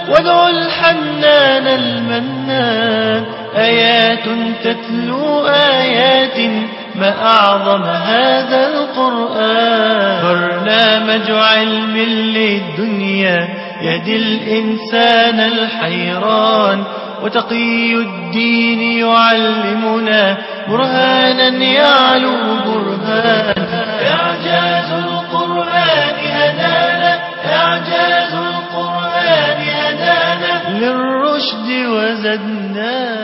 وادعوا الحنان المنان آيات تتلو آيات ما أعظم هذا القرآن برنامج علم للدنيا يهدي الإنسان الحيران وتقي الدين يعلمنا برهانا يعلو برهان إعجاز القرآن هدانا إعجاز القرآن هدانا للرشد وزدنا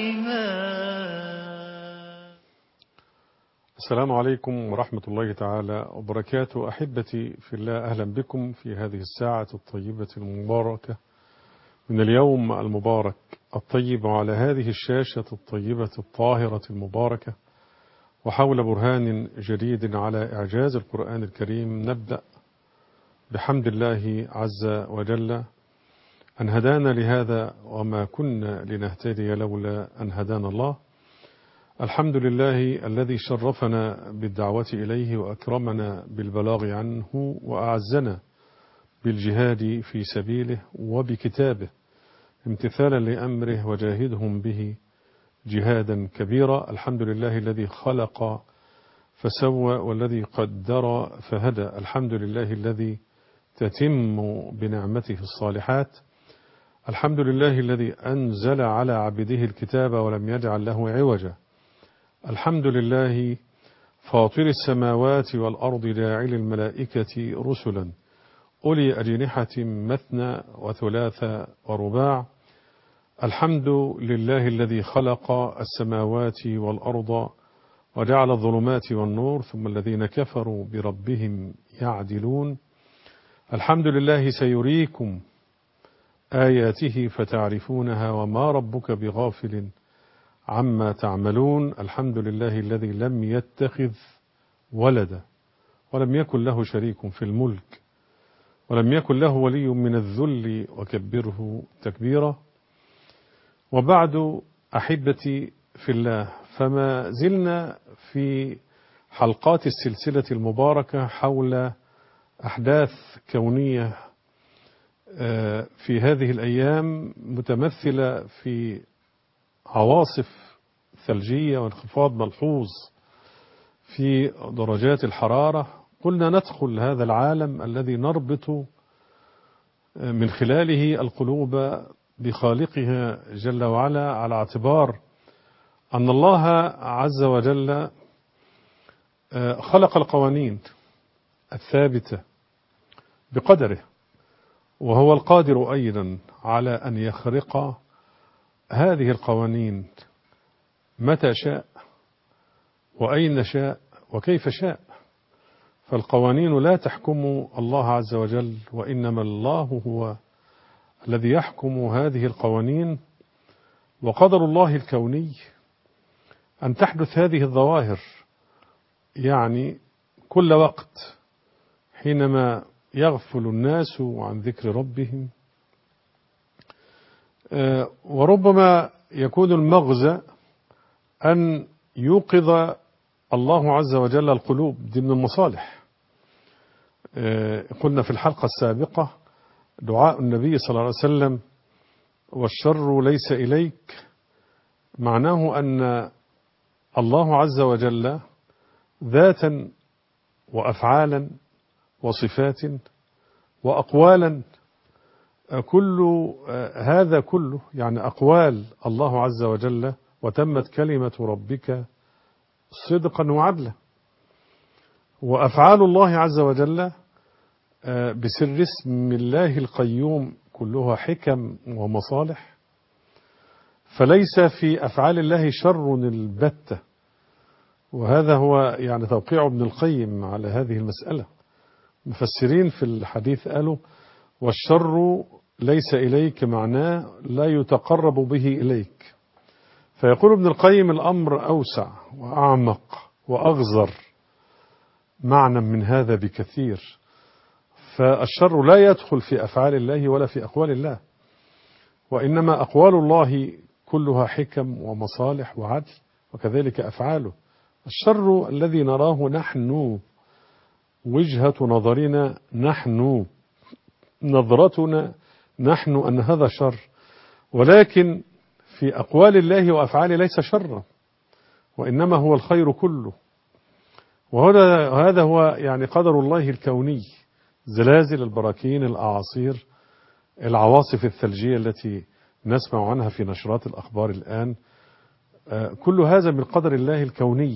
إيمان السلام عليكم ورحمة الله تعالى وبركاته أحبتي في الله أهلا بكم في هذه الساعة الطيبة المباركة من اليوم المبارك الطيب على هذه الشاشة الطيبة الطاهرة المباركة وحول برهان جديد على إعجاز القرآن الكريم نبدأ بحمد الله عز وجل أن هدانا لهذا وما كنا لنهتدي لولا أن هدانا الله الحمد لله الذي شرفنا بالدعوة إليه وأكرمنا بالبلاغ عنه وأعزنا بالجهاد في سبيله وبكتابه امتثالا لأمره وجاهدهم به جهادا كبيرا الحمد لله الذي خلق فسوى والذي قدر فهدى الحمد لله الذي تتم بنعمته الصالحات الحمد لله الذي أنزل على عبده الكتاب ولم يجعل له عوجا الحمد لله فاطر السماوات والأرض جاعل الملائكة رسلا أولي أجنحة مثنى وثلاث ورباع الحمد لله الذي خلق السماوات والأرض وجعل الظلمات والنور ثم الذين كفروا بربهم يعدلون الحمد لله سيريكم آياته فتعرفونها وما ربك بغافل عما تعملون الحمد لله الذي لم يتخذ ولدا ولم يكن له شريك في الملك ولم يكن له ولي من الذل وكبره تكبيرا وبعد أحبتي في الله فما زلنا في حلقات السلسلة المباركة حول أحداث كونية في هذه الأيام متمثلة في عواصف ثلجية وانخفاض ملحوظ في درجات الحرارة قلنا ندخل هذا العالم الذي نربط من خلاله القلوب بخالقها جل وعلا على اعتبار أن الله عز وجل خلق القوانين الثابتة بقدره وهو القادر أيضا على أن يخرق هذه القوانين متى شاء وأين شاء وكيف شاء فالقوانين لا تحكم الله عز وجل وإنما الله هو الذي يحكم هذه القوانين وقدر الله الكوني أن تحدث هذه الظواهر يعني كل وقت حينما يغفل الناس عن ذكر ربهم وربما يكون المغزى أن يوقظ الله عز وجل القلوب دي من المصالح قلنا في الحلقة السابقة دعاء النبي صلى الله عليه وسلم والشر ليس إليك معناه أن الله عز وجل ذاتا وأفعالا وصفات وأقوالا كل هذا كله يعني أقوال الله عز وجل وتمت كلمة ربك صدقا وعدلا وأفعال الله عز وجل بسر اسم الله القيوم كلها حكم ومصالح فليس في أفعال الله شر البتة وهذا هو يعني توقيع ابن القيم على هذه المسألة مفسرين في الحديث قالوا والشر ليس إليك معناه لا يتقرب به إليك فيقول ابن القيم الأمر أوسع وأعمق وأغزر معنى من هذا بكثير فالشر لا يدخل في أفعال الله ولا في أقوال الله وإنما أقوال الله كلها حكم ومصالح وعدل وكذلك أفعاله الشر الذي نراه نحن وجهة نظرنا نحن نظرتنا نحن أن هذا شر ولكن في أقوال الله وأفعاله ليس شرا وإنما هو الخير كله وهذا هذا هو يعني قدر الله الكوني زلازل البراكين الأعاصير العواصف الثلجية التي نسمع عنها في نشرات الأخبار الآن كل هذا من قدر الله الكوني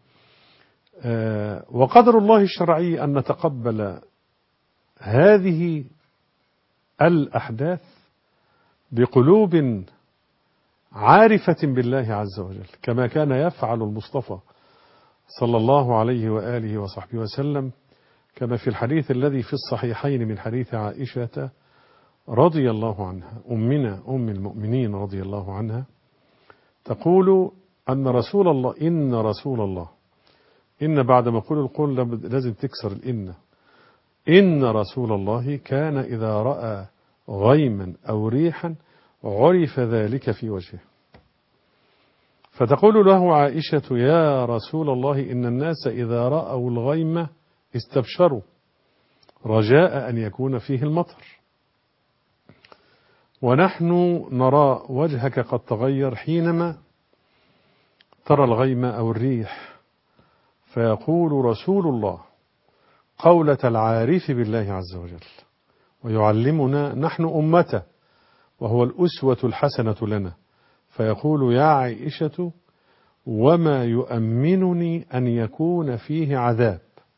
وقدر الله الشرعي أن نتقبل هذه الأحداث بقلوب عارفة بالله عز وجل كما كان يفعل المصطفى صلى الله عليه وآله وصحبه وسلم كما في الحديث الذي في الصحيحين من حديث عائشة رضي الله عنها أمنا أم المؤمنين رضي الله عنها تقول أن رسول الله إن رسول الله إن بعد ما قول القول لازم تكسر الإن إن رسول الله كان إذا رأى غيما أو ريحا عرف ذلك في وجهه فتقول له عائشة يا رسول الله إن الناس إذا رأوا الغيم استبشروا رجاء أن يكون فيه المطر ونحن نرى وجهك قد تغير حينما ترى الغيم أو الريح فيقول رسول الله قولة العارف بالله عز وجل ويعلمنا نحن أمته وهو الأسوة الحسنة لنا فيقول يا عائشة وما يؤمنني أن يكون فيه عذاب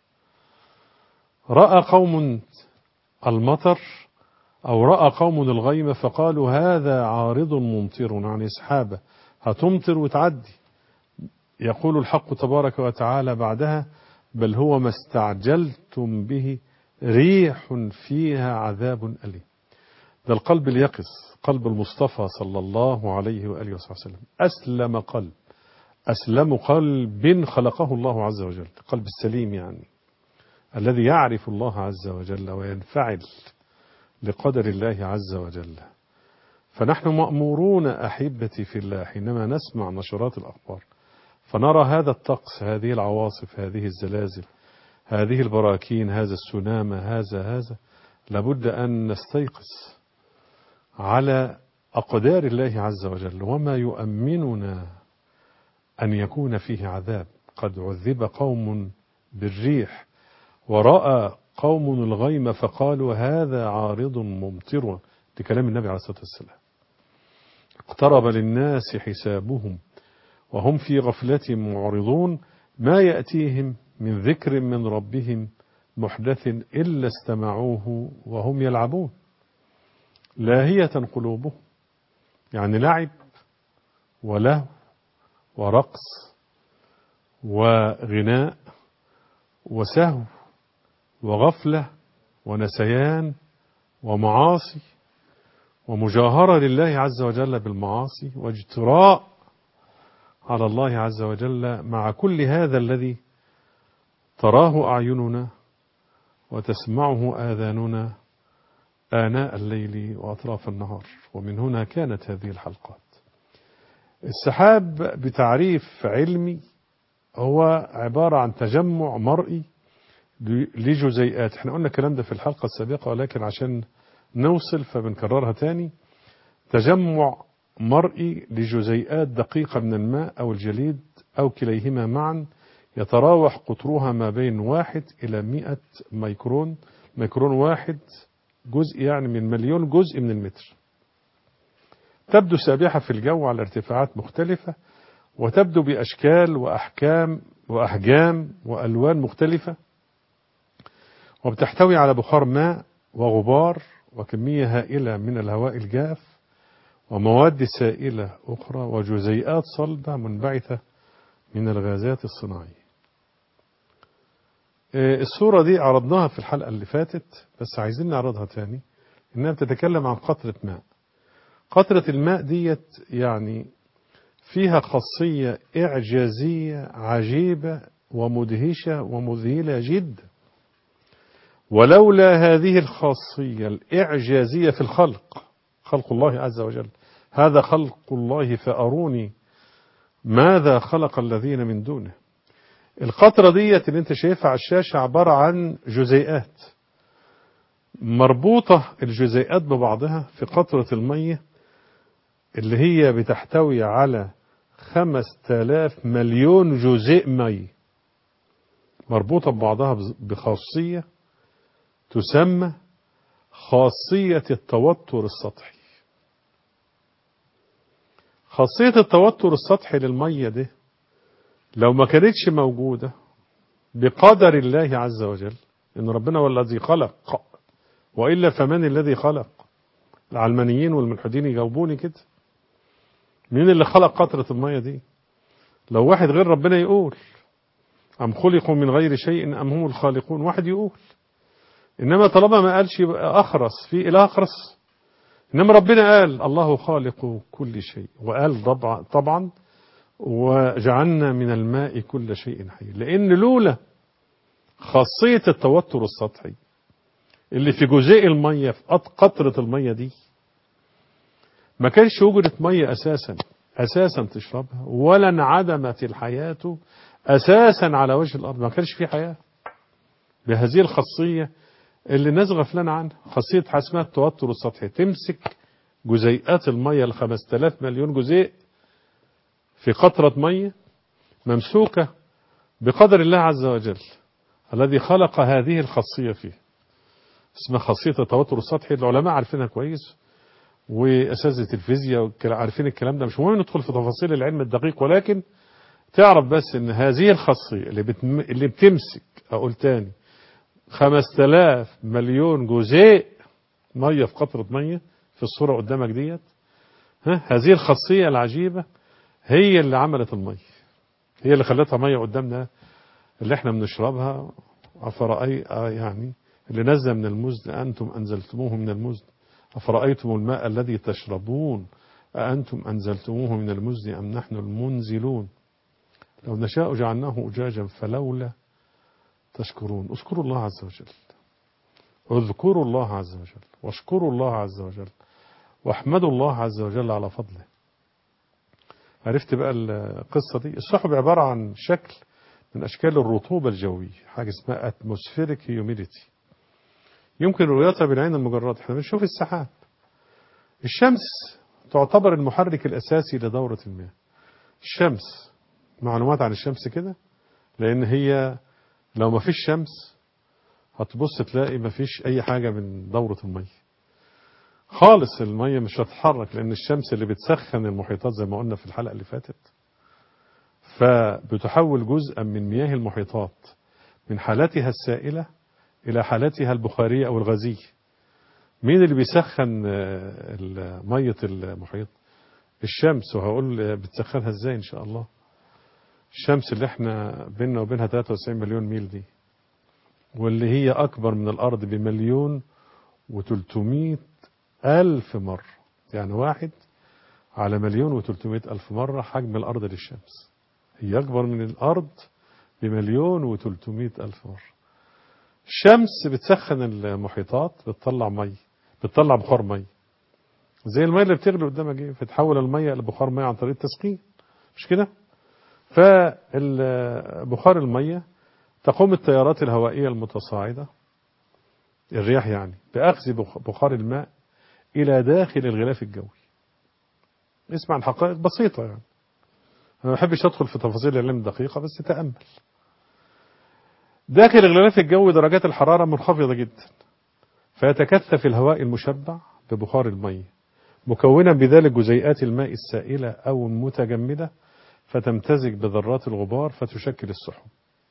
رأى قوم المطر أو رأى قوم الغيم فقالوا هذا عارض ممطر يعني سحابة هتمطر وتعدي يقول الحق تبارك وتعالى بعدها بل هو ما استعجلتم به ريح فيها عذاب أليم ده القلب اليقظ قلب المصطفى صلى الله عليه وآله وصحبه وسلم أسلم قلب أسلم قلب خلقه الله عز وجل قلب السليم يعني الذي يعرف الله عز وجل وينفعل لقدر الله عز وجل فنحن مأمورون أحبتي في الله حينما نسمع نشرات الأخبار فنرى هذا الطقس هذه العواصف هذه الزلازل هذه البراكين هذا السنامة هذا هذا لابد أن نستيقظ على أقدار الله عز وجل وما يؤمننا أن يكون فيه عذاب قد عذب قوم بالريح ورأى قوم الغيم فقالوا هذا عارض ممطر لكلام النبي عليه الصلاة والسلام اقترب للناس حسابهم وهم في غفلة معرضون ما يأتيهم من ذكر من ربهم محدث إلا استمعوه وهم يلعبون لاهية قلوبهم يعني لعب ولهو ورقص وغناء وسهو وغفلة ونسيان ومعاصي ومجاهرة لله عز وجل بالمعاصي واجتراء على الله عز وجل مع كل هذا الذي تراه أعيننا وتسمعه آذاننا آناء الليل وأطراف النهار ومن هنا كانت هذه الحلقات السحاب بتعريف علمي هو عبارة عن تجمع مرئي لجزيئات احنا قلنا الكلام ده في الحلقة السابقة ولكن عشان نوصل فبنكررها تاني تجمع مرئي لجزيئات دقيقة من الماء أو الجليد أو كليهما معا يتراوح قطرها ما بين واحد إلى مئة ميكرون ميكرون واحد جزء يعني من مليون جزء من المتر تبدو سابحة في الجو على ارتفاعات مختلفة وتبدو بأشكال وأحكام وأحجام وألوان مختلفة وبتحتوي على بخار ماء وغبار وكمية هائلة من الهواء الجاف ومواد سائلة أخرى وجزيئات صلبة منبعثة من الغازات الصناعية الصورة دي عرضناها في الحلقة اللي فاتت بس عايزين نعرضها تاني إنها بتتكلم عن قطرة ماء قطرة الماء ديت يعني فيها خاصية إعجازية عجيبة ومدهشة ومذهلة جدا ولولا هذه الخاصية الإعجازية في الخلق خلق الله عز وجل هذا خلق الله فأروني ماذا خلق الذين من دونه القطرة ديت اللي انت شايفها على الشاشة عبارة عن جزيئات مربوطة الجزيئات ببعضها في قطرة المية اللي هي بتحتوي على خمس تلاف مليون جزيء مي مربوطة ببعضها بخاصية تسمى خاصية التوتر السطحي خاصية التوتر السطحي للمية دي لو ما كانتش موجودة بقدر الله عز وجل إن ربنا هو الذي خلق وإلا فمن الذي خلق العلمانيين والملحدين يجاوبوني كده مين اللي خلق قطرة المية دي لو واحد غير ربنا يقول أم خلقوا من غير شيء أم هم الخالقون واحد يقول إنما طالما ما قالش يبقى أخرس في إله أخرس إنما ربنا قال الله خالق كل شيء وقال طبعا, طبعا وجعلنا من الماء كل شيء حي لأن لولا خاصية التوتر السطحي اللي في جزيء المية في قطرة المية دي ما كانش وجدت مية أساسا أساسا تشربها ولا انعدمت الحياة أساسا على وجه الأرض ما كانش في حياة بهذه الخاصية اللي الناس غفلان عنها خاصية حاسمها التوتر السطحي تمسك جزيئات المية ال 5000 مليون جزيء في قطرة مية ممسوكة بقدر الله عز وجل الذي خلق هذه الخاصية فيه اسمها خاصية التوتر السطحي العلماء عارفينها كويس وأساتذة الفيزياء عارفين الكلام ده مش مهم ندخل في تفاصيل العلم الدقيق ولكن تعرف بس ان هذه الخاصية اللي, بتم... اللي بتمسك اقول تاني خمس تلاف مليون جزيء مية في قطرة مية في الصورة قدامك ديت ها هذه الخاصية العجيبة هي اللي عملت المية هي اللي خلتها مية قدامنا اللي احنا بنشربها أفرأي يعني اللي نزل من المزن أنتم أنزلتموه من المزن أفرأيتم الماء الذي تشربون أأنتم أنزلتموه من المزن أم نحن المنزلون لو نشاء جعلناه أجاجا فلولا تشكرون اذكروا الله عز وجل اذكروا الله عز وجل واشكروا الله عز وجل واحمدوا الله عز وجل على فضله عرفت بقى القصة دي السحب عبارة عن شكل من أشكال الرطوبة الجوية حاجة اسمها atmospheric humidity يمكن رؤيتها بالعين المجردة احنا بنشوف السحاب الشمس تعتبر المحرك الأساسي لدورة المياه الشمس معلومات عن الشمس كده لأن هي لو ما فيش شمس هتبص تلاقي ما فيش أي حاجة من دورة المية خالص المية مش هتتحرك لأن الشمس اللي بتسخن المحيطات زي ما قلنا في الحلقة اللي فاتت فبتحول جزءا من مياه المحيطات من حالتها السائلة إلى حالتها البخارية أو الغازية مين اللي بيسخن مية المحيط الشمس وهقول بتسخنها ازاي ان شاء الله الشمس اللي احنا بيننا وبينها 93 مليون ميل دي واللي هي اكبر من الارض بمليون و300 الف مرة يعني واحد على مليون و300 الف مرة حجم الارض للشمس هي اكبر من الارض بمليون و300 الف مرة الشمس بتسخن المحيطات بتطلع مي بتطلع بخار مي زي المية اللي بتغلي قدامك ايه فتحول المية لبخار مية عن طريق التسخين مش كده فبخار المية تقوم التيارات الهوائية المتصاعدة الرياح يعني بأخذ بخار الماء إلى داخل الغلاف الجوي اسمع الحقائق بسيطة يعني أنا ما بحبش أدخل في تفاصيل العلم الدقيقة بس تأمل داخل الغلاف الجوي درجات الحرارة منخفضة جدا فيتكثف الهواء المشبع ببخار المية مكونا بذلك جزيئات الماء السائلة أو المتجمدة فتمتزج بذرات الغبار فتشكل السحب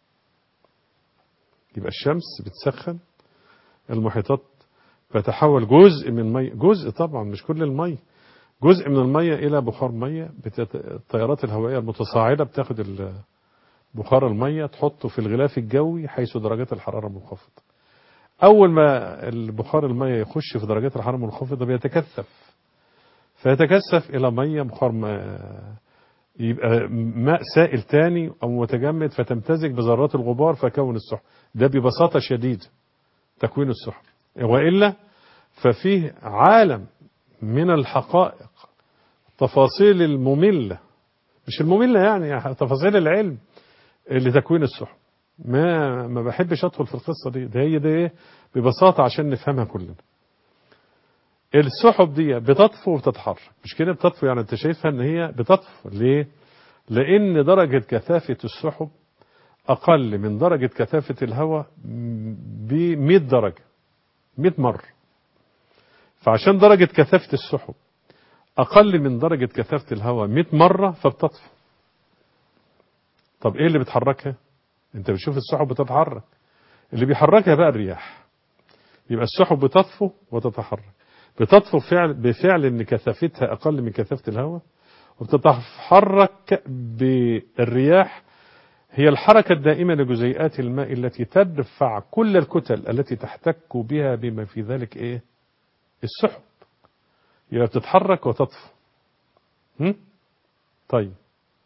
يبقى الشمس بتسخن المحيطات فتحول جزء من مي جزء طبعا مش كل المي جزء من المية إلى بخار مية بتت... التيارات الهوائية المتصاعدة بتاخد بخار المية تحطه في الغلاف الجوي حيث درجات الحرارة منخفضة أول ما البخار المية يخش في درجات الحرارة المنخفضة بيتكثف فيتكثف إلى مية بخار ماء يبقى ماء سائل تاني أو متجمد فتمتزج بذرات الغبار فكون السحب ده ببساطة شديدة تكوين السحب وإلا ففيه عالم من الحقائق تفاصيل المملة مش المملة يعني تفاصيل العلم لتكوين السحب ما ما بحبش ادخل في القصه دي ده هي دي ايه ببساطه عشان نفهمها كلنا السحب دي بتطفو وتتحرك مش كده بتطفو يعني انت شايفها ان هي بتطفو ليه لان درجه كثافه السحب اقل من درجه كثافه الهواء ب 100 درجه 100 مره فعشان درجه كثافه السحب اقل من درجه كثافه الهواء 100 مره فبتطفو طب ايه اللي بتحركها انت بتشوف السحب بتتحرك اللي بيحركها بقى الرياح يبقى السحب بتطفو وتتحرك بتطفو فعل بفعل ان كثافتها اقل من كثافه الهواء وبتتحرك بالرياح هي الحركة الدائمة لجزيئات الماء التي تدفع كل الكتل التي تحتك بها بما في ذلك ايه السحب يبقى بتتحرك وتطفو هم؟ طيب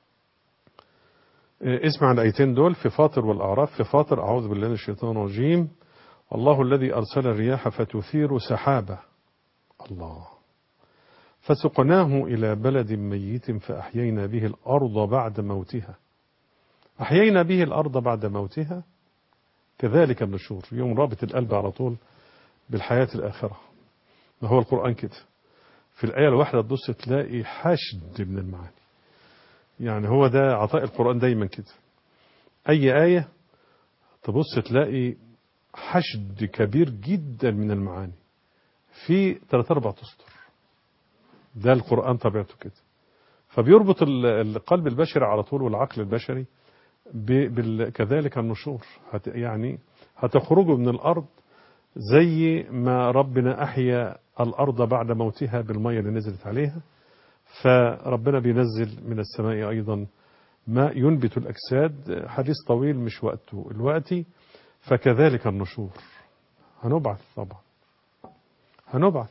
اسمع الآيتين دول في فاطر والأعراف في فاطر أعوذ بالله من الشيطان الرجيم الله الذي أرسل الرياح فتثير سحابة الله فسقناه إلى بلد ميت فأحيينا به الأرض بعد موتها أحيينا به الأرض بعد موتها كذلك النشور يوم رابط القلب على طول بالحياة الآخرة ما هو القرآن كده في الآية الواحدة تبص تلاقي حشد من المعاني يعني هو ده عطاء القرآن دايما كده أي آية تبص تلاقي حشد كبير جدا من المعاني في ثلاث أربع أسطر ده القرآن طبيعته كده فبيربط القلب البشري على طول والعقل البشري كذلك النشور هت يعني هتخرجوا من الأرض زي ما ربنا أحيا الأرض بعد موتها بالمية اللي نزلت عليها فربنا بينزل من السماء أيضا ما ينبت الأجساد حديث طويل مش وقته الوقت فكذلك النشور هنبعث طبعا هنبعث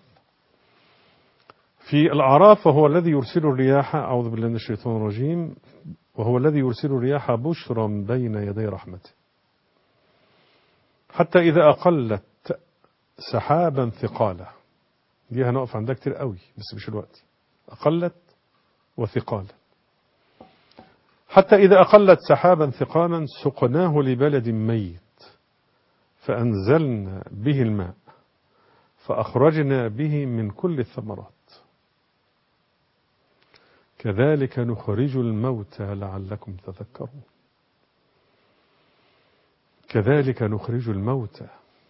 في الأعراف وهو الذي يرسل الرياح أعوذ بالله من الشيطان الرجيم وهو الذي يرسل الرياح بشرا بين يدي رحمته حتى إذا أقلت سحابا ثقالا دي هنقف عندها كتير قوي بس مش الوقت أقلت وثقالا حتى إذا أقلت سحابا ثقالا سقناه لبلد ميت فأنزلنا به الماء فأخرجنا به من كل الثمرات كذلك نخرج الموتى لعلكم تذكرون كذلك نخرج الموتى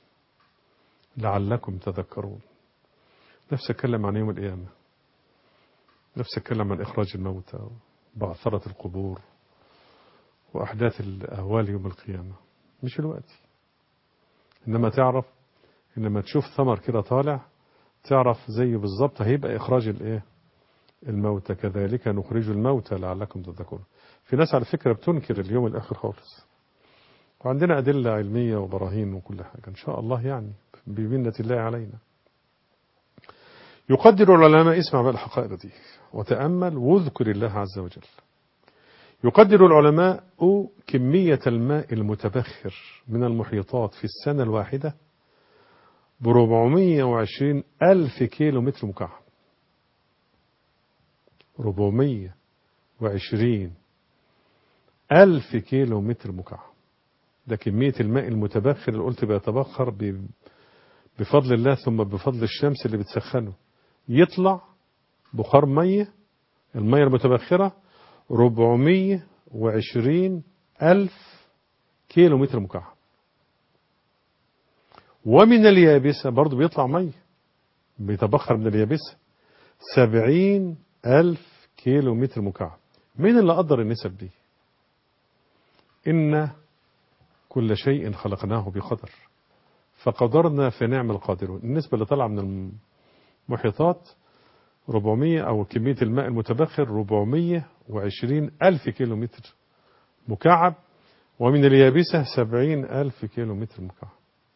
لعلكم تذكرون نفس أتكلم عن يوم القيامة نفس أتكلم عن إخراج الموتى وبعثرة القبور وأحداث الأهوال يوم القيامة مش الوقت إنما تعرف إنما تشوف ثمر كده طالع تعرف زيه بالظبط هيبقى إخراج الإيه الموتى كذلك نخرج الموتى لعلكم تذكرون في ناس على فكرة بتنكر اليوم الآخر خالص وعندنا أدلة علمية وبراهين وكل حاجة إن شاء الله يعني بمنة الله علينا يقدر العلماء اسمع بقى الحقائق دي وتأمل واذكر الله عز وجل يقدر العلماء كمية الماء المتبخر من المحيطات في السنة الواحدة ب 420 ألف كيلو متر مكعب 420 ألف كيلو متر مكعب ده كمية الماء المتبخر اللي قلت بيتبخر بفضل الله ثم بفضل الشمس اللي بتسخنه يطلع بخار مية المية المتبخرة 420 ألف كيلو متر مكعب ومن اليابسة برضو بيطلع مية بيتبخر من اليابسة 70 ألف كيلو متر مكعب مين اللي قدر النسب دي إن كل شيء خلقناه بقدر فقدرنا فنعم القادرون النسبة اللي طالعة من المحيطات 400 أو كمية الماء المتبخر 420 ألف كيلو متر مكعب ومن اليابسة 70 ألف كيلو متر مكعب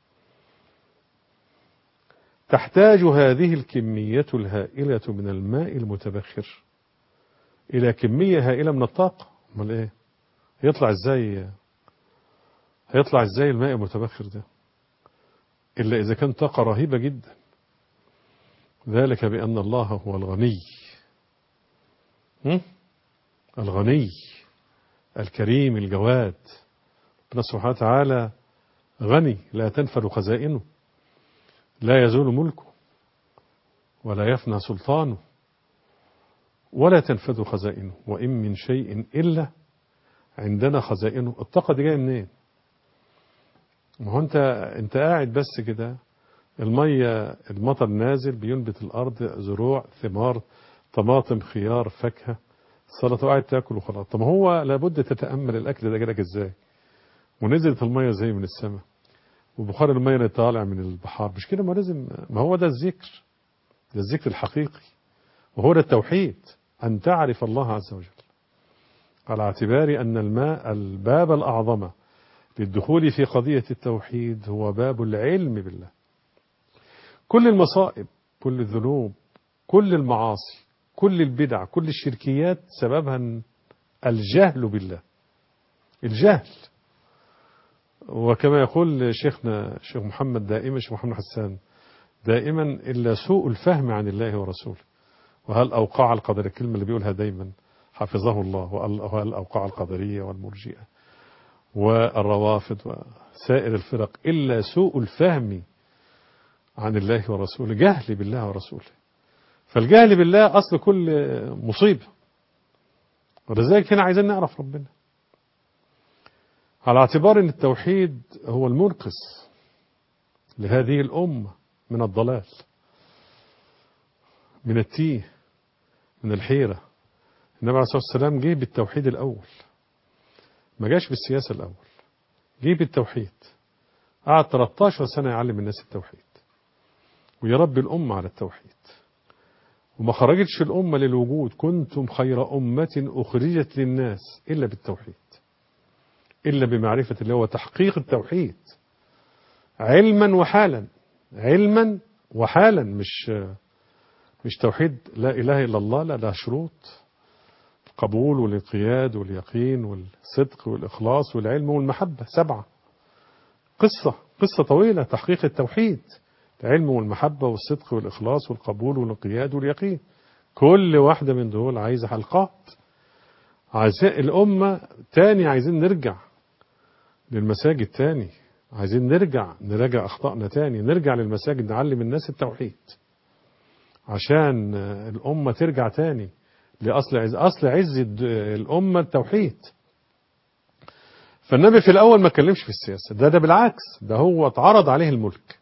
تحتاج هذه الكمية الهائلة من الماء المتبخر إلى كمية هائلة من الطاقة امال إيه هيطلع إزاي هيطلع إزاي الماء المتبخر ده إلا إذا كان طاقة رهيبة جدا ذلك بأن الله هو الغني الغني الكريم الجواد ربنا سبحانه وتعالى غني لا تنفد خزائنه لا يزول ملكه ولا يفنى سلطانه ولا تنفذ خزائنه وإن من شيء إلا عندنا خزائنه الطاقة دي جاية منين ما هو انت انت قاعد بس كده المية المطر نازل بينبت الأرض زروع ثمار طماطم خيار فاكهة سلطة وقاعد تاكل وخلاص طب هو لابد تتأمل الأكل ده جالك ازاي ونزلت المية زي من السماء وبخار المية اللي طالع من البحار مش كده ما لازم ما هو ده الذكر ده الذكر الحقيقي وهو ده التوحيد أن تعرف الله عز وجل على اعتبار أن الماء الباب الأعظم للدخول في قضية التوحيد هو باب العلم بالله كل المصائب كل الذنوب كل المعاصي كل البدع كل الشركيات سببها الجهل بالله الجهل وكما يقول شيخنا شيخ محمد دائما شيخ محمد حسان دائما إلا سوء الفهم عن الله ورسوله وهل أوقع القدر الكلمة اللي بيقولها دايما حفظه الله وهل أوقع القدرية والمرجئة والروافض وسائر الفرق إلا سوء الفهم عن الله ورسوله جهل بالله ورسوله فالجهل بالله أصل كل مصيبة ولذلك هنا عايزين نعرف ربنا على اعتبار أن التوحيد هو المنقذ لهذه الأمة من الضلال من التيه من الحيرة النبي عليه الصلاة والسلام جه بالتوحيد الأول ما جاش بالسياسة الأول جه بالتوحيد قعد 13 سنة يعلم الناس التوحيد ويربي الأمة على التوحيد وما خرجتش الأمة للوجود كنتم خير أمة أخرجت للناس إلا بالتوحيد إلا بمعرفة الله وتحقيق التوحيد علما وحالا علما وحالا مش مش توحيد لا إله إلا الله لا لها شروط القبول والانقياد واليقين والصدق والإخلاص والعلم والمحبة سبعة قصة قصة طويلة تحقيق التوحيد العلم والمحبة والصدق والإخلاص والقبول والانقياد واليقين كل واحدة من دول عايزة حلقات عايزين الأمة تاني عايزين نرجع للمساجد تاني عايزين نرجع نراجع أخطائنا تاني نرجع للمساجد نعلم الناس التوحيد عشان الأمة ترجع تاني لأصل عز أصل عز الأمة التوحيد فالنبي في الأول ما اتكلمش في السياسة ده ده بالعكس ده هو اتعرض عليه الملك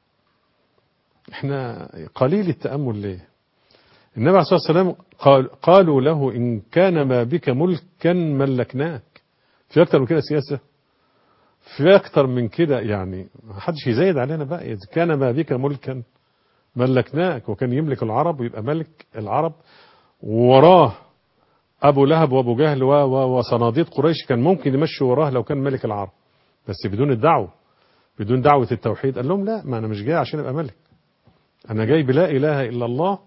احنا قليل التأمل ليه النبي عليه الصلاة والسلام قال قالوا له إن كان ما بك ملكا ملكناك في أكتر من كده سياسة في أكتر من كده يعني ما حدش يزايد علينا بقى إذا كان ما بك ملكا ملكناك وكان يملك العرب ويبقى ملك العرب ووراه أبو لهب وأبو جهل وصناديد قريش كان ممكن يمشوا وراه لو كان ملك العرب بس بدون الدعوة بدون دعوة التوحيد قال لهم لا ما أنا مش جاي عشان أبقى ملك أنا جاي بلا إله إلا الله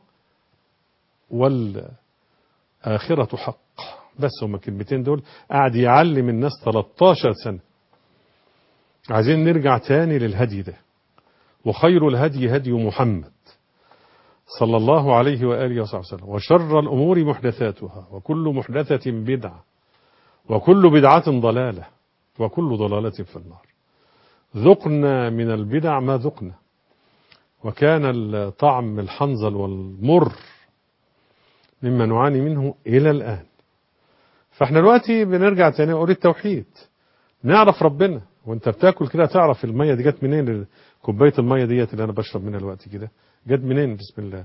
والآخرة حق بس هما الكلمتين دول قاعد يعلم الناس 13 سنة عايزين نرجع تاني للهدي ده وخير الهدي هدي محمد صلى الله عليه وآله وصحبه وسلم وشر الأمور محدثاتها وكل محدثة بدعة وكل بدعة ضلالة وكل ضلالة في النار ذقنا من البدع ما ذقنا وكان الطعم الحنظل والمر مما نعاني منه إلى الآن فاحنا دلوقتي بنرجع تاني نقول التوحيد نعرف ربنا وانت بتاكل كده تعرف المية دي جت منين كوباية المية ديت اللي انا بشرب منها الوقت كده جت منين بسم الله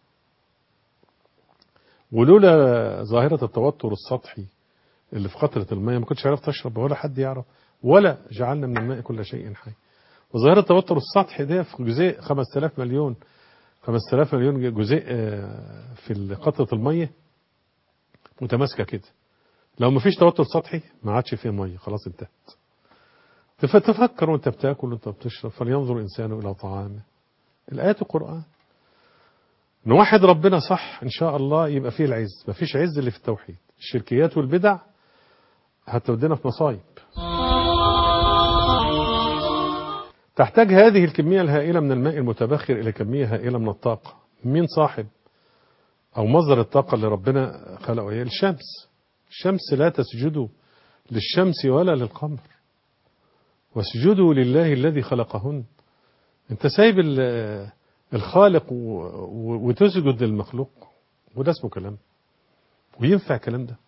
ولولا ظاهرة التوتر السطحي اللي في قطرة المية ما كنتش عرفت اشرب ولا حد يعرف ولا جعلنا من الماء كل شيء حي وظاهرة التوتر السطحي ده في جزيء 5000 مليون 5000 مليون جزيء في قطرة المية متماسكة كده لو ما فيش توتر سطحي ما عادش فيه مية خلاص انتهت تفكر وانت بتاكل وانت بتشرب فلينظر الانسان الى طعامه الايات القران نوحد ربنا صح ان شاء الله يبقى فيه العز ما فيش عز اللي في التوحيد الشركيات والبدع هتودينا في مصايب تحتاج هذه الكمية الهائلة من الماء المتبخر إلى كمية هائلة من الطاقة مين صاحب أو مصدر الطاقة اللي ربنا خلقه هي الشمس الشمس لا تسجد للشمس ولا للقمر واسجدوا لله الذي خلقهن انت سايب ال- الخالق و- و- وتسجد للمخلوق وده اسمه كلام وينفع الكلام ده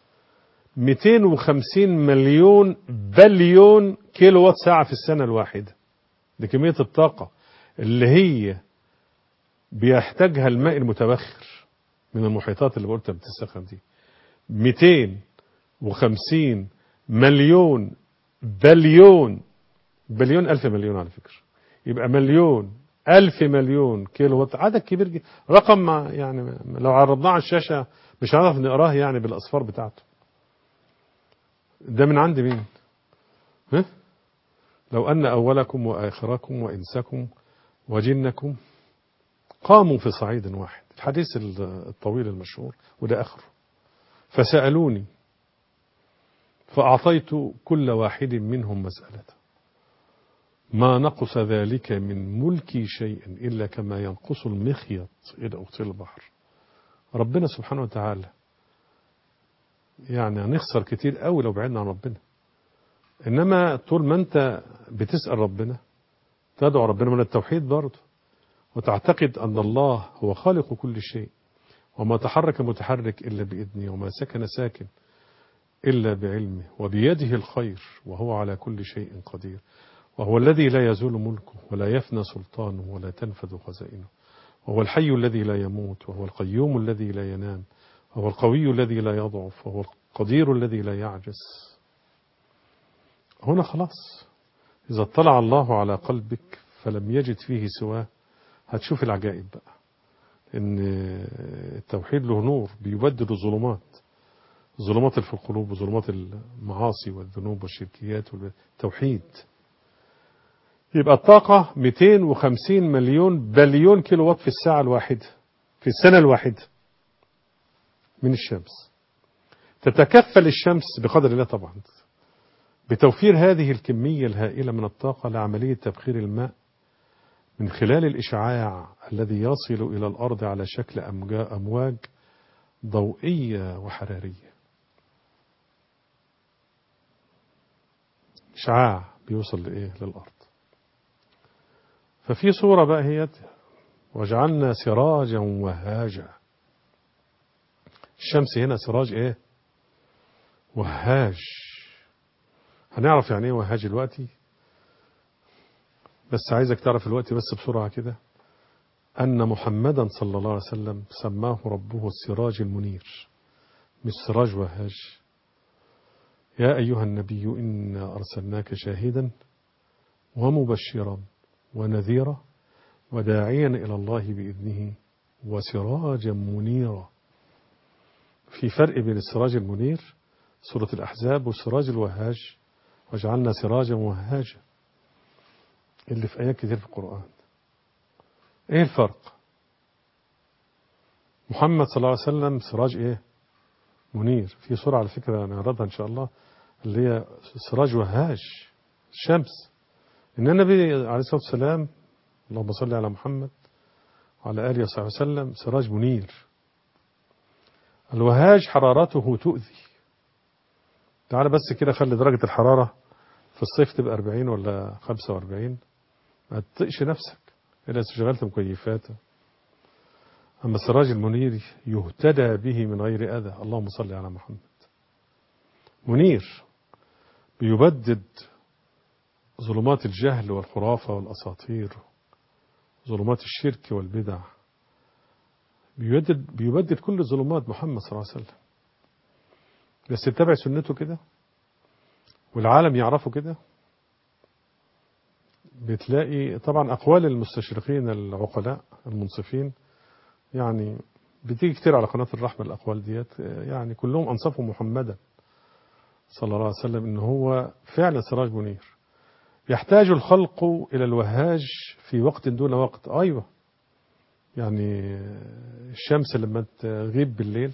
250 مليون بليون كيلو وات ساعة في السنة الواحدة دي كمية الطاقة اللي هي بيحتاجها الماء المتبخر من المحيطات اللي قلت بتستخدم دي 250 مليون بليون بليون ألف مليون على فكرة يبقى مليون ألف مليون كيلو وات عدد كبير جدا رقم ما يعني ما- لو عرضناه على الشاشة مش هنعرف نقراه يعني بالأصفار بتاعته ده من عند مين ها؟ لو أن أولكم وآخركم وإنسكم وجنكم قاموا في صعيد واحد الحديث الطويل المشهور وده آخره فسألوني فأعطيت كل واحد منهم مسألته ما نقص ذلك من ملكي شيئا إلا كما ينقص المخيط إلى أغطي البحر ربنا سبحانه وتعالى يعني هنخسر كتير قوي لو بعدنا عن ربنا إنما طول ما أنت بتسأل ربنا تدعو ربنا من التوحيد برضه وتعتقد أن الله هو خالق كل شيء وما تحرك متحرك إلا بإذنه وما سكن ساكن إلا بعلمه وبيده الخير وهو على كل شيء قدير وهو الذي لا يزول ملكه ولا يفنى سلطانه ولا تنفذ خزائنه وهو الحي الذي لا يموت وهو القيوم الذي لا ينام وهو القوي الذي لا يضعف وهو القدير الذي لا يعجز هنا خلاص إذا اطلع الله على قلبك فلم يجد فيه سواه هتشوف العجائب بقى إن التوحيد له نور بيبدل الظلمات الظلمات اللي في القلوب وظلمات المعاصي والذنوب والشركيات والتوحيد يبقى الطاقة 250 مليون بليون كيلو وات في الساعة الواحدة في السنة الواحدة من الشمس تتكفل الشمس بقدر الله طبعا بتوفير هذه الكمية الهائلة من الطاقة لعملية تبخير الماء من خلال الإشعاع الذي يصل إلى الأرض على شكل أمجا- أمواج ضوئية وحرارية إشعاع بيوصل لإيه للأرض ففي صورة بقى هي وجعلنا سراجا وهاجا الشمس هنا سراج إيه وهاج هنعرف يعني إيه وهاج دلوقتي بس عايزك تعرف الوقت بس بسرعة كده أن محمدا صلى الله عليه وسلم سماه ربه السراج المنير مش سراج وهاج يا أيها النبي إنا أرسلناك شاهدا ومبشرا ونذيرا وداعيا إلى الله بإذنه وسراجا منيرا في فرق بين السراج المنير سورة الأحزاب والسراج الوهاج وجعلنا سراجا وهاجا اللي في آيات كتير في القرآن ايه الفرق محمد صلى الله عليه وسلم سراج ايه منير في سورة على فكرة نعرضها ان شاء الله اللي هي سراج وهاج الشمس ان النبي عليه الصلاة والسلام اللهم صل على محمد وعلى آله وصحبه وسلم سراج منير الوهاج حرارته تؤذي تعال بس كده خلي درجة الحرارة في الصيف تبقى 40 ولا 45 ما تطقش نفسك إلا شغلت مكيفات أما السراج المنير يهتدى به من غير أذى اللهم صل على محمد منير بيبدد ظلمات الجهل والخرافة والأساطير ظلمات الشرك والبدع بيبدد, بيبدد كل الظلمات محمد صلى الله عليه وسلم بس اتبع سنته كده والعالم يعرفه كده بتلاقي طبعا أقوال المستشرقين العقلاء المنصفين يعني بتيجي كتير على قناة الرحمة الأقوال ديت يعني كلهم أنصفوا محمدا صلى الله عليه وسلم إن هو فعلا سراج منير يحتاج الخلق إلى الوهاج في وقت دون وقت أيوة يعني الشمس لما تغيب بالليل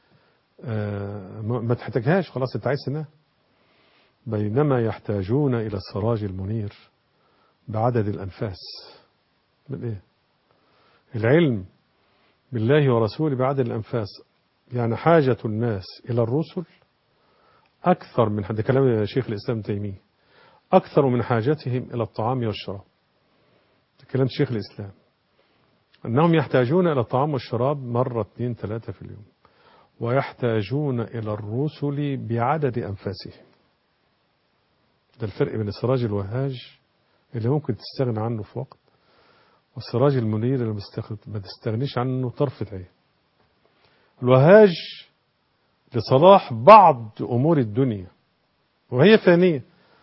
ما تحتاجهاش خلاص انت عايز تنام بينما يحتاجون إلى السراج المنير بعدد الأنفاس من إيه العلم بالله ورسوله بعدد الأنفاس يعني حاجة الناس إلى الرسل أكثر من حد كلام شيخ الإسلام تيمية أكثر من حاجتهم إلى الطعام والشراب كلام شيخ الإسلام أنهم يحتاجون إلى الطعام والشراب مرة اثنين ثلاثة في اليوم ويحتاجون إلى الرسل بعدد أنفاسهم ده الفرق بين السراج الوهاج اللي ممكن تستغنى عنه في وقت والسراج المنير اللي ما تستغنيش عنه طرفة عين الوهاج لصلاح بعض أمور الدنيا وهي فانية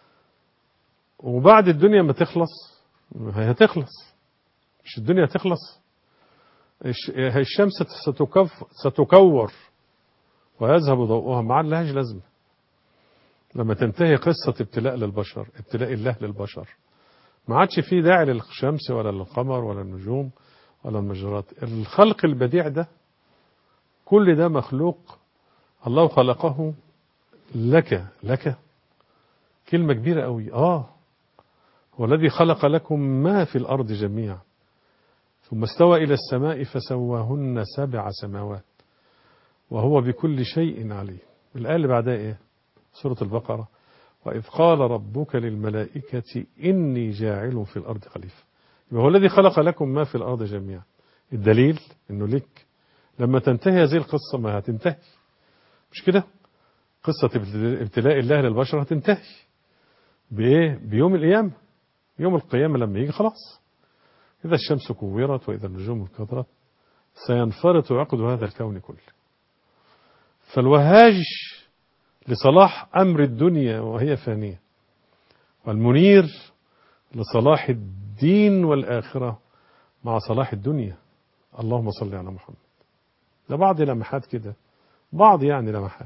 وبعد الدنيا ما تخلص هي هتخلص مش الدنيا هتخلص الشمس ستكف ستكور ويذهب ضوءها ما لهاش لازمة لما تنتهي قصة ابتلاء للبشر ابتلاء الله للبشر ما عادش فيه داعي للشمس ولا للقمر ولا النجوم ولا المجرات الخلق البديع ده كل ده مخلوق الله خلقه لك لك كلمة كبيرة قوي آه هو الذي خلق لكم ما في الأرض جميعا ثم استوى إلى السماء فسواهن سبع سماوات وهو بكل شيء عليم الآية اللي بعدها إيه سورة البقرة وإذ قال ربك للملائكة إني جاعل في الأرض خليفة يبقى هو الذي خلق لكم ما في الأرض جميعا الدليل إنه لك لما تنتهي هذه القصة ما هتنتهي مش كده قصة ابتلاء الله للبشر هتنتهي بإيه بيوم القيامة يوم القيامة لما يجي خلاص إذا الشمس كورت وإذا النجوم انكدرت سينفرط عقد هذا الكون كله فالوهاج لصلاح أمر الدنيا وهي فانية والمنير لصلاح الدين والآخرة مع صلاح الدنيا اللهم صل على محمد ده بعض لمحات كده بعض يعني لمحات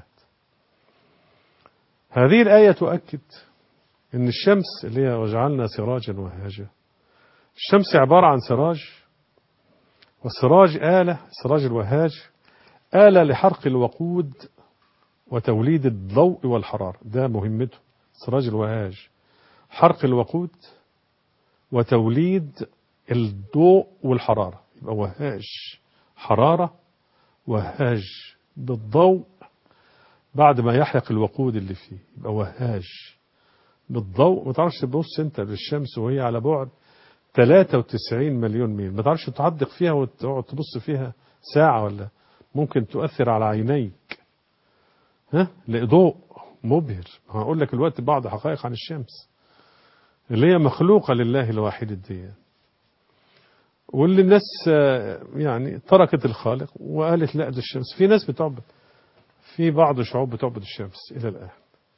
هذه الآية تؤكد أن الشمس اللي هي وجعلنا سراجا وهاجا الشمس عبارة عن سراج والسراج آلة سراج الوهاج آلة لحرق الوقود وتوليد الضوء والحرارة ده مهمته سراج الوهاج حرق الوقود وتوليد الضوء والحرارة يبقى وهاج حرارة وهاج بالضوء بعد ما يحرق الوقود اللي فيه يبقى وهاج بالضوء ما تعرفش تبص انت للشمس وهي على بعد 93 مليون ميل ما تعرفش تعدق فيها وتقعد تبص فيها ساعة ولا ممكن تؤثر على عينيك ها لضوء مبهر هقول لك الوقت بعض حقائق عن الشمس اللي هي مخلوقة لله الواحد الديان واللي الناس يعني تركت الخالق وقالت لا ده الشمس في ناس بتعبد في بعض الشعوب بتعبد الشمس إلى الآن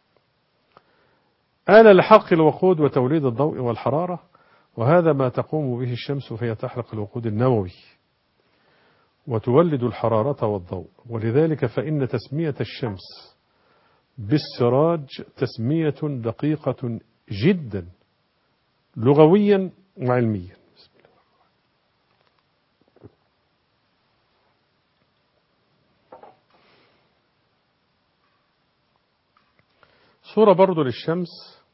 آلة لحرق الوقود وتوليد الضوء والحرارة وهذا ما تقوم به الشمس فهي تحرق الوقود النووي وتولد الحرارة والضوء ولذلك فإن تسمية الشمس بالسراج تسمية دقيقة جدا لغويا وعلميا صورة برضو للشمس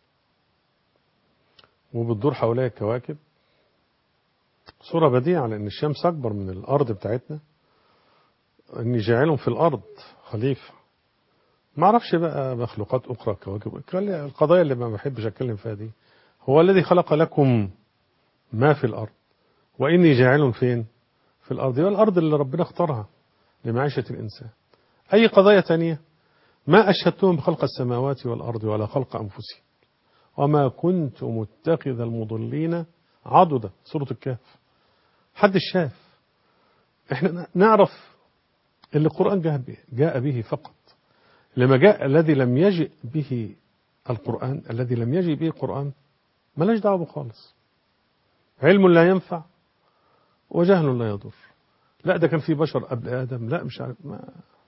وبتدور حواليها الكواكب صورة بديعة لأن الشمس أكبر من الأرض بتاعتنا إني جاعلهم في الأرض خليفة ما أعرفش بقى مخلوقات أخرى كواكب القضايا اللي ما بحبش أتكلم فيها دي هو الذي خلق لكم ما في الأرض وإني جاعل فين في الأرض هي الأرض اللي ربنا اختارها لمعيشة الإنسان أي قضايا تانية ما أشهدتهم بخلق السماوات والأرض ولا خلق أنفسهم وما كنت متخذ المضلين عضدا سورة الكهف حد شاف احنا نعرف اللي القرآن جاء به, جاء به فقط لما جاء الذي لم يجئ به القرآن الذي لم يجئ به القرآن ملاش دعوه خالص علم لا ينفع وجهل لا يضر لا ده كان في بشر قبل آدم لا مش عارف ما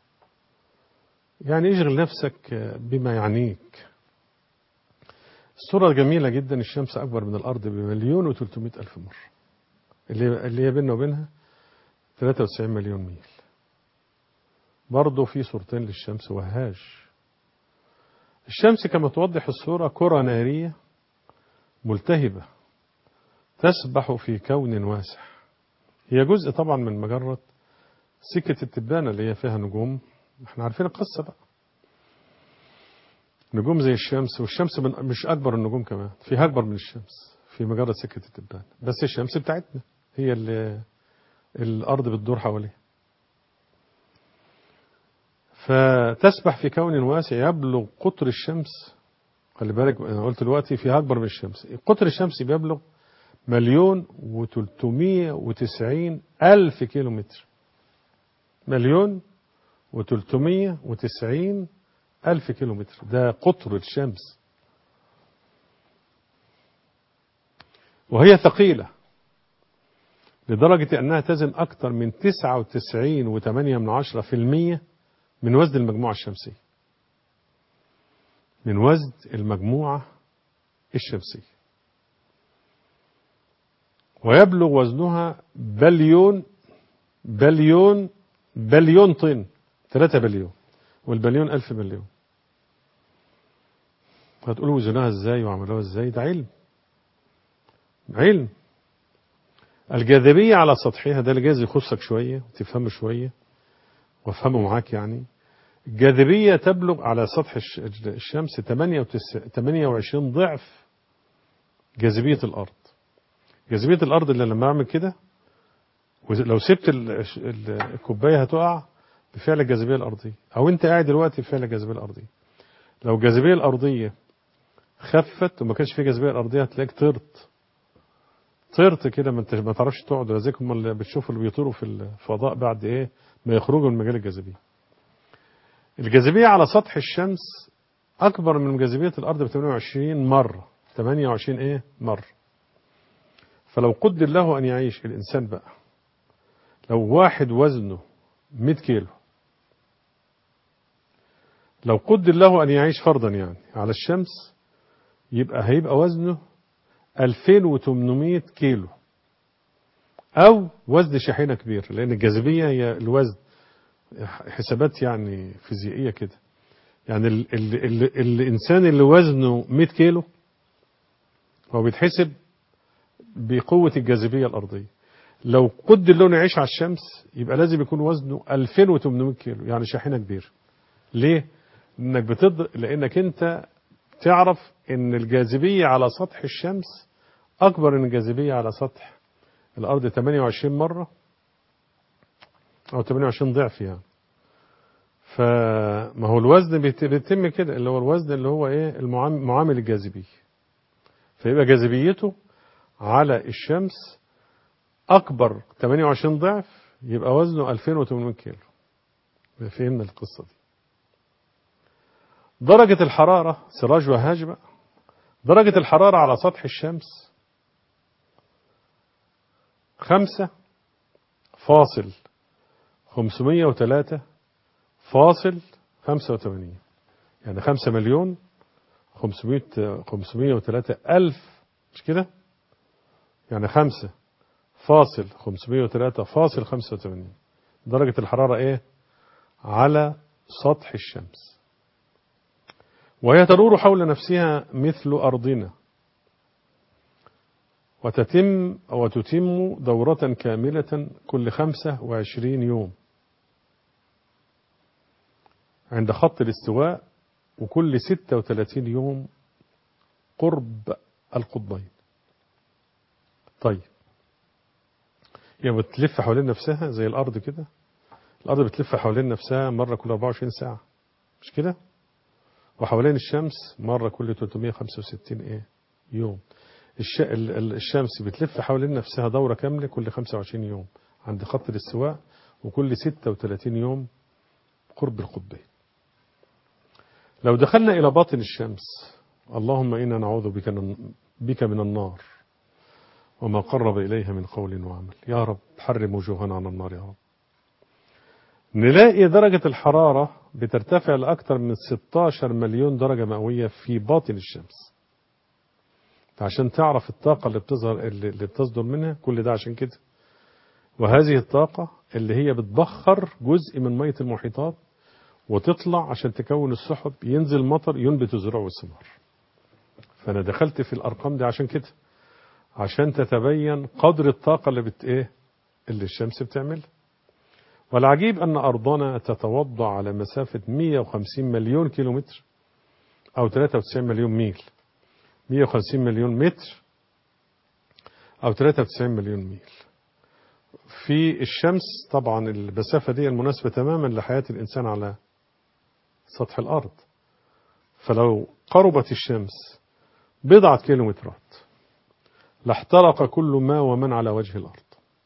يعني اشغل نفسك بما يعنيك الصورة جميلة جدا الشمس أكبر من الأرض بمليون وثلاثمائة ألف مرة اللي اللي هي بيننا وبينها 93 مليون ميل برضه في صورتين للشمس وهاج الشمس كما توضح الصورة كرة نارية ملتهبة تسبح في كون واسع هي جزء طبعا من مجرة سكة التبانة اللي هي فيها نجوم احنا عارفين القصة بقى نجوم زي الشمس والشمس من مش أكبر النجوم كمان فيها أكبر من الشمس في مجرة سكة التبان بس الشمس بتاعتنا هي اللي الأرض بتدور حواليها فتسبح في كون واسع يبلغ قطر الشمس خلي بالك أنا قلت دلوقتي فيها أكبر من الشمس قطر الشمس بيبلغ مليون وتلتمية وتسعين ألف كيلو متر مليون وتلتمية وتسعين ألف كيلو متر ده قطر الشمس وهي ثقيلة لدرجة أنها تزن أكثر من 99.8 من عشرة في المية من وزن المجموعة الشمسية من وزن المجموعة الشمسية ويبلغ وزنها بليون بليون بليون طن 3 بليون والبليون ألف مليون هتقولوا وزنوها ازاي وعملوها ازاي ده علم علم الجاذبية على سطحها ده اللي جايز يخصك شوية وتفهمه شوية وافهمه معاك يعني الجاذبية تبلغ على سطح الشمس 28 ضعف جاذبية الأرض جاذبية الأرض اللي لما أعمل كده لو سبت الكوباية هتقع بفعل الجاذبية الأرضية أو أنت قاعد دلوقتي بفعل الجاذبية الأرضية لو الجاذبية الأرضية خفت وما كانش في جاذبية أرضية هتلاقيك طرت طرت كده ما انت ما تعرفش تقعد ولا زيك هم اللي بتشوفوا اللي بيطيروا في الفضاء بعد ايه ما يخرجوا من مجال الجاذبية الجاذبية على سطح الشمس أكبر من جاذبية الأرض ب 28 مرة 28 إيه مرة فلو قدر له أن يعيش الإنسان بقى لو واحد وزنه 100 كيلو لو قدر له أن يعيش فرضا يعني على الشمس يبقى هيبقى وزنه 2800 كيلو أو وزن شاحنة كبير لأن الجاذبية هي الوزن حسابات يعني فيزيائية كده يعني ال ال ال الإنسان اللي وزنه 100 كيلو هو بيتحسب بقوة الجاذبية الأرضية لو قدر له يعيش على الشمس يبقى لازم يكون وزنه 2800 كيلو يعني شاحنة كبيرة ليه؟ لأنك بتض... لأنك أنت تعرف أن الجاذبية على سطح الشمس أكبر من الجاذبية على سطح الأرض 28 مرة أو 28 ضعف يعني فما هو الوزن بيتم كده اللي هو الوزن اللي هو إيه المعامل الجاذبي فيبقى جاذبيته على الشمس أكبر 28 ضعف يبقى وزنه 2800 كيلو فهمنا القصة دي درجة الحرارة سراج وهاج بقى درجة الحرارة على سطح الشمس خمسة فاصل خمسمية وتلاتة فاصل خمسة وثمانين يعني خمسة مليون خمسمية خمسمية وتلاتة ألف مش كده يعني خمسة فاصل خمسمية وتلاتة فاصل خمسة وثمانين درجة الحرارة ايه على سطح الشمس وهي تدور حول نفسها مثل أرضنا وتتم أو تتم دورة كاملة كل خمسة وعشرين يوم عند خط الاستواء وكل ستة وثلاثين يوم قرب القطبين طيب يعني بتلف حوالين نفسها زي الأرض كده الأرض بتلف حوالين نفسها مرة كل 24 ساعة مش كده وحوالين الشمس مرة كل 365 ايه يوم الش... الشمس بتلف حوالين نفسها دورة كاملة كل 25 يوم عند خط الاستواء وكل 36 يوم قرب القطبين لو دخلنا إلى باطن الشمس اللهم إنا نعوذ بك, بك من النار وما قرب إليها من قول وعمل يا رب حرم وجوهنا على النار يا رب نلاقي درجة الحرارة بترتفع لأكثر من 16 مليون درجة مئوية في باطن الشمس عشان تعرف الطاقة اللي بتظهر اللي بتصدر منها كل ده عشان كده وهذه الطاقة اللي هي بتبخر جزء من مية المحيطات وتطلع عشان تكون السحب ينزل مطر ينبت الزروع والثمار فأنا دخلت في الأرقام دي عشان كده عشان تتبين قدر الطاقة اللي بت إيه اللي الشمس بتعملها والعجيب أن أرضنا تتوضع على مسافة 150 مليون كيلومتر أو 93 مليون ميل 150 مليون متر أو 93 مليون ميل في الشمس طبعا المسافة دي المناسبة تماما لحياة الإنسان على سطح الأرض فلو قربت الشمس بضعة كيلومترات لاحترق كل ما ومن على وجه الأرض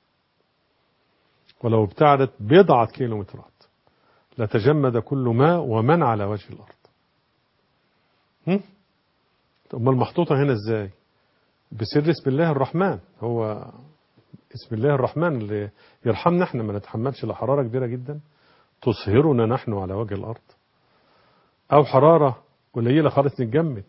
ولو ابتعدت بضعة كيلومترات لتجمد كل ما ومن على وجه الأرض هم؟ أمال المحطوطة هنا إزاي بسر اسم الله الرحمن هو اسم الله الرحمن اللي يرحمنا احنا ما نتحملش لحرارة كبيرة جدا تصهرنا نحن على وجه الأرض أو حرارة قليلة خالص نتجمد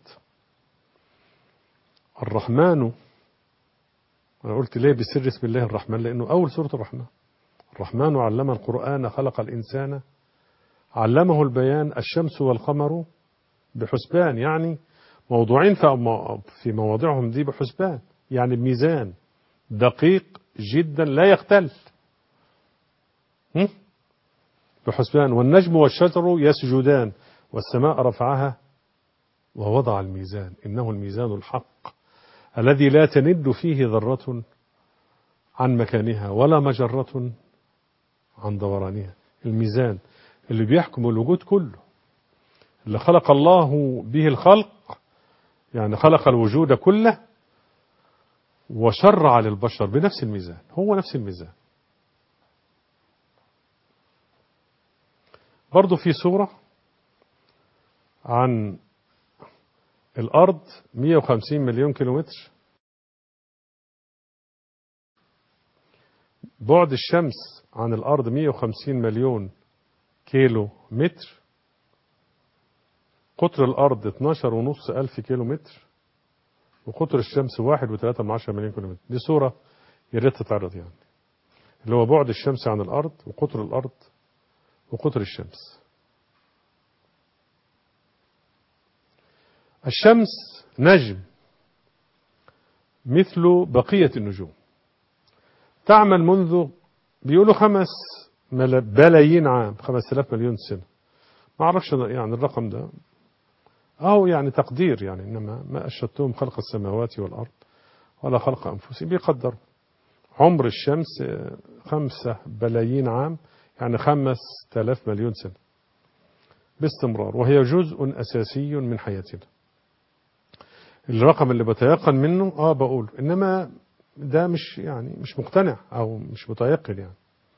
الرحمن أنا قلت ليه بسر اسم الله الرحمن لأنه أول سورة الرحمن الرحمن علم القرآن خلق الإنسان علمه البيان الشمس والقمر بحسبان يعني موضوعين في مواضعهم دي بحسبان يعني بميزان دقيق جدا لا يختل بحسبان والنجم والشجر يسجدان والسماء رفعها ووضع الميزان إنه الميزان الحق الذي لا تند فيه ذرة عن مكانها ولا مجرة عن دورانها الميزان اللي بيحكم الوجود كله اللي خلق الله به الخلق يعني خلق الوجود كله وشرع للبشر بنفس الميزان هو نفس الميزان برضو في صورة عن الأرض 150 مليون كيلومتر بعد الشمس عن الأرض 150 مليون كيلو متر قطر الأرض 12 ونص ألف كيلو متر وقطر الشمس واحد وثلاثة من عشرة مليون كيلو متر دي صورة يا ريت تتعرض يعني اللي هو بعد الشمس عن الأرض وقطر الأرض وقطر الشمس الشمس نجم مثل بقية النجوم تعمل منذ بيقولوا خمس بلايين عام خمس آلاف مليون سنة ما أعرفش يعني الرقم ده أو يعني تقدير يعني إنما ما أشهدتهم خلق السماوات والأرض ولا خلق أنفسهم بيقدروا عمر الشمس خمسة بلايين عام يعني خمس آلاف مليون سنة باستمرار وهي جزء أساسي من حياتنا الرقم اللي بتيقن منه اه بقول انما ده مش يعني مش مقتنع او مش متيقن يعني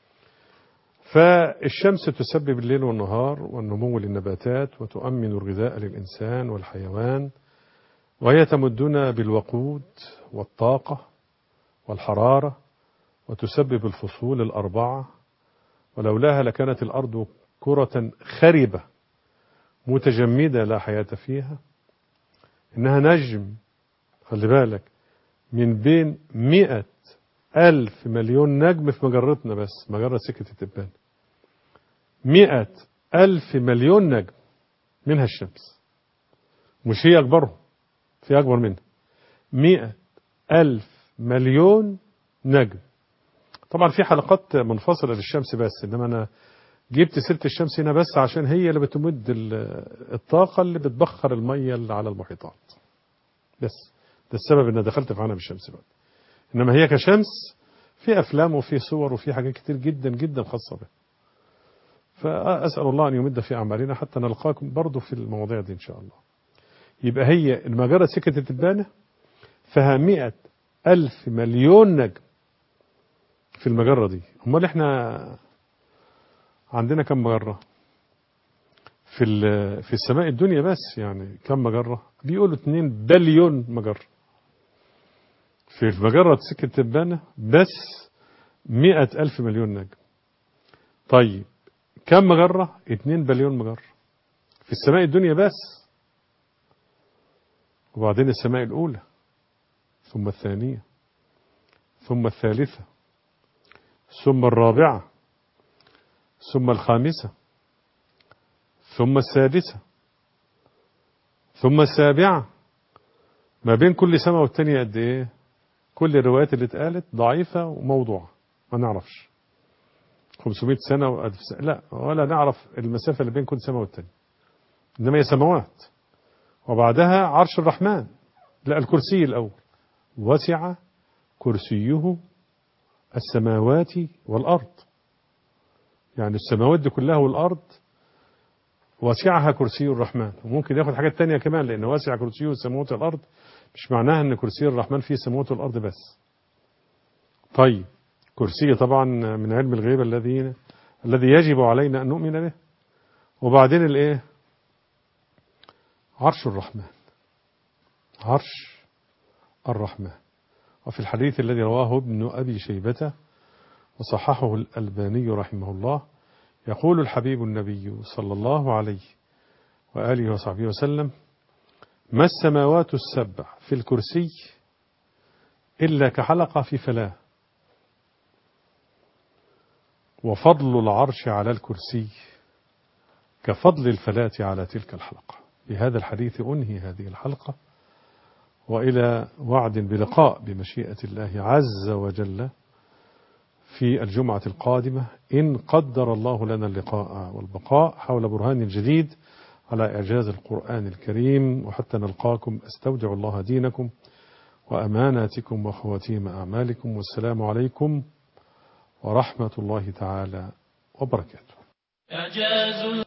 فالشمس تسبب الليل والنهار والنمو للنباتات وتؤمن الغذاء للإنسان والحيوان وهي تمدنا بالوقود والطاقة والحرارة وتسبب الفصول الأربعة ولولاها لكانت الأرض كرة خربة متجمدة لا حياة فيها إنها نجم خلي بالك من بين مئة ألف مليون نجم في مجرتنا بس مجرة سكة التبان مئة ألف مليون نجم منها الشمس مش هي أكبرهم في أكبر منها مئة ألف مليون نجم طبعا في حلقات منفصلة للشمس بس إنما أنا جبت سيرة الشمس هنا بس عشان هي اللي بتمد الطاقة اللي بتبخر المية اللي على المحيطات بس ده السبب ان دخلت في عالم الشمس بقى انما هي كشمس في افلام وفي صور وفي حاجات كتير جدا جدا خاصه بها فاسال الله ان يمد في اعمالنا حتى نلقاكم برضه في المواضيع دي ان شاء الله يبقى هي المجره سكه التبانه فيها مئة ألف مليون نجم في المجرة دي امال احنا عندنا كم مجرة في في السماء الدنيا بس يعني كم مجرة بيقولوا 2 بليون مجرة في مجرة سكة تبانة بس مئة ألف مليون نجم طيب كم مجرة 2 بليون مجرة في السماء الدنيا بس وبعدين السماء الأولى ثم الثانية ثم الثالثة ثم الرابعة ثم الخامسة ثم السادسة ثم السابعة ما بين كل سماء والتانية قد ايه كل الروايات اللي اتقالت ضعيفة وموضوعة ما نعرفش 500 سنة وألف سنة لا ولا نعرف المسافة اللي بين كل سماء والتانية إنما هي سماوات وبعدها عرش الرحمن لا الكرسي الأول وسع كرسيه السماوات والأرض يعني السماوات دي كلها والأرض وسعها كرسي الرحمن وممكن ياخد حاجات تانية كمان لأن واسع كرسيه السماوات والأرض مش معناها أن كرسي الرحمن فيه السماوات والأرض بس طيب كرسي طبعا من علم الغيب الذي الذي يجب علينا أن نؤمن به وبعدين الايه عرش الرحمن عرش الرحمن وفي الحديث الذي رواه ابن أبي شيبة وصححه الألباني رحمه الله يقول الحبيب النبي صلى الله عليه وآله وصحبه وسلم ما السماوات السبع في الكرسي إلا كحلقة في فلاة وفضل العرش على الكرسي كفضل الفلاة على تلك الحلقة بهذا الحديث أنهي هذه الحلقة وإلى وعد بلقاء بمشيئة الله عز وجل في الجمعة القادمة إن قدر الله لنا اللقاء والبقاء حول برهان جديد على إعجاز القرآن الكريم وحتى نلقاكم أستودع الله دينكم وأماناتكم وخواتيم أعمالكم والسلام عليكم ورحمة الله تعالى وبركاته إعجاز